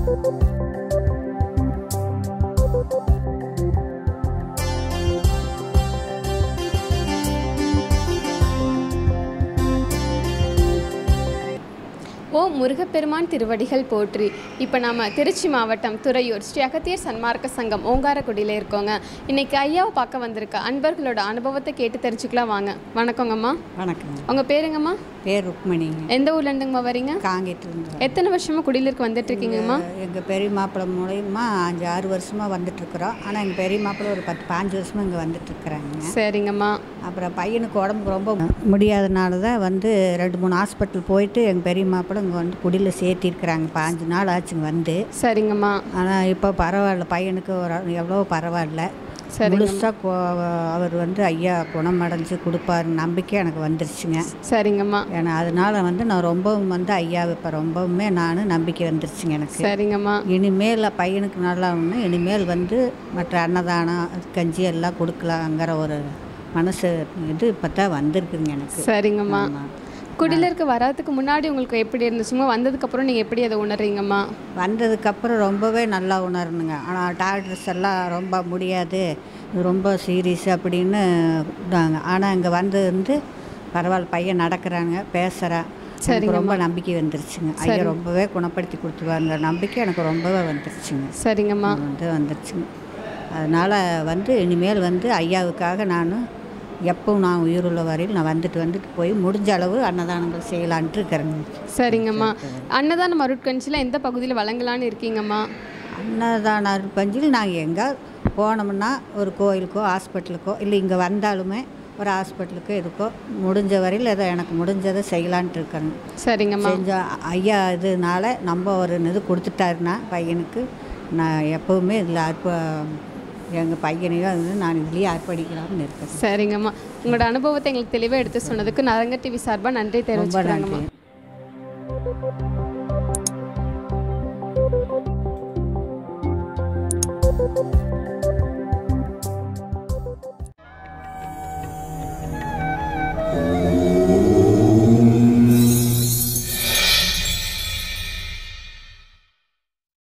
ஓ முருகப்பெருமான் திருவடிகள் போற்றி இப்போ நம்ம திருச்சி மாவட்டம் துறையூர் ஸ்ரீ அகத்தியர் சன்மார்க்க சங்கம் ஓங்காரக்குடியில் இருக்கோங்க இன்னைக்கு ஐயாவை பார்க்க வந்திருக்க அன்பர்களோட அனுபவத்தை கேட்டு தெரிஞ்சுக்கலாம் வாங்க வணக்கங்கம்மா வணக்கம் உங்கள் பேருங்கம்மா பேர் ருக்மணிங்க எந்த ஊர்லேருந்துங்கம்மா வரீங்க காங்கேயத்துலேருந்து எத்தனை வருஷமா குடியிலிருக்கு வந்துட்டு இருக்கீங்கம்மா எங்கள் பெரிய மாப்பிள்ளை மூலயமா அஞ்சு ஆறு வருஷமாக வந்துட்டுருக்குறோம் ஆனால் எங்கள் பெரிய மாப்பிள்ளை ஒரு பத்து பாஞ்சு வருஷமாக இங்கே வந்துட்டுருக்குறாங்க சரிங்கம்மா அப்புறம் பையனுக்கு உடம்புக்கு ரொம்ப முடியாதனால தான் வந்து ரெண்டு மூணு ஹாஸ்பிட்டல் போயிட்டு எங்கள் பெரிய மாப்பிள்ளை இங்கே வந்து குடியில் சேர்த்திருக்கிறாங்க பாஞ்சு நாள் ஆச்சுங்க வந்து சரிங்கம்மா ஆனால் இப்போ பரவாயில்ல பையனுக்கு ஒரு எவ்வளோ பரவாயில்ல சரிங்க முழுசாக அவர் வந்து ஐயா குணமடைஞ்சு கொடுப்பாரு நம்பிக்கை எனக்கு வந்துருச்சுங்க சரிங்கம்மா ஏன்னா அதனால வந்து நான் ரொம்பவும் வந்து ஐயாவை இப்போ ரொம்பவுமே நான் நம்பிக்கை வந்துருச்சுங்க எனக்கு சரிங்கம்மா இனிமேல் பையனுக்கு நல்லா ஒன்று இனிமேல் வந்து மற்ற அன்னதானம் கஞ்சி எல்லாம் கொடுக்கலாங்கிற ஒரு மனசு இது இப்போ தான் வந்திருக்குங்க எனக்கு சரிங்கம்மா ஆமா. குடியிலிருக்கு வர்றதுக்கு முன்னாடி உங்களுக்கு எப்படி இருந்துச்சுங்க வந்ததுக்கப்புறம் நீங்கள் எப்படி அதை உணர்றீங்கம்மா வந்ததுக்கப்புறம் ரொம்பவே நல்லா உணரணுங்க ஆனால் டாக்டர்ஸ் எல்லாம் ரொம்ப முடியாது இது ரொம்ப சீரியஸ் அப்படின்னு இதாங்க ஆனால் இங்கே வந்து வந்து பரவாயில்ல பையன் நடக்கிறாங்க பேசுகிறான் எனக்கு ரொம்ப நம்பிக்கை வந்துருச்சுங்க ஐயா ரொம்பவே குணப்படுத்தி கொடுத்துருவாங்க நம்பிக்கை எனக்கு ரொம்பவே வந்துருச்சுங்க சரிங்கம்மா அது வந்து வந்துருச்சுங்க அதனால் வந்து இனிமேல் வந்து ஐயாவுக்காக நான் எப்பவும் நான் உயிருள்ள வரையில் நான் வந்துட்டு வந்துட்டு போய் முடிஞ்ச அளவு அன்னதானங்கள் செய்யலான்ட்டு இருக்கிறேங்க சரிங்கம்மா அன்னதானம் அருட்கஞ்சியில் எந்த பகுதியில் வழங்கலான்னு இருக்கீங்கம்மா அன்னதான பஞ்சில் நாங்கள் எங்கே போனோம்னா ஒரு கோயிலுக்கோ ஹாஸ்பிட்டலுக்கோ இல்லை இங்கே வந்தாலுமே ஒரு ஹாஸ்பிட்டலுக்கோ இருக்கோ முடிஞ்ச வரையில் ஏதோ எனக்கு முடிஞ்சதை செய்யலான்ட்டு இருக்கேங்க சரிங்கம்மா செஞ்ச ஐயா இதுனால நம்ம ஒரு இது கொடுத்துட்டாருன்னா பையனுக்கு நான் எப்போவுமே இதில் அர்ப்ப எங்கள் பையனையும் வந்து நான் இதுலேயே அர்ப்பணிக்கலாம்னு இருக்கேன் சரிங்கம்மா உங்களோட அனுபவத்தை எங்களுக்கு தெளிவாக எடுத்து சொன்னதுக்கு நரங்க டிவி சார்பாக நன்றி ரொம்ப தெரிவிச்சுக்கிறாங்கம்மா நன்றி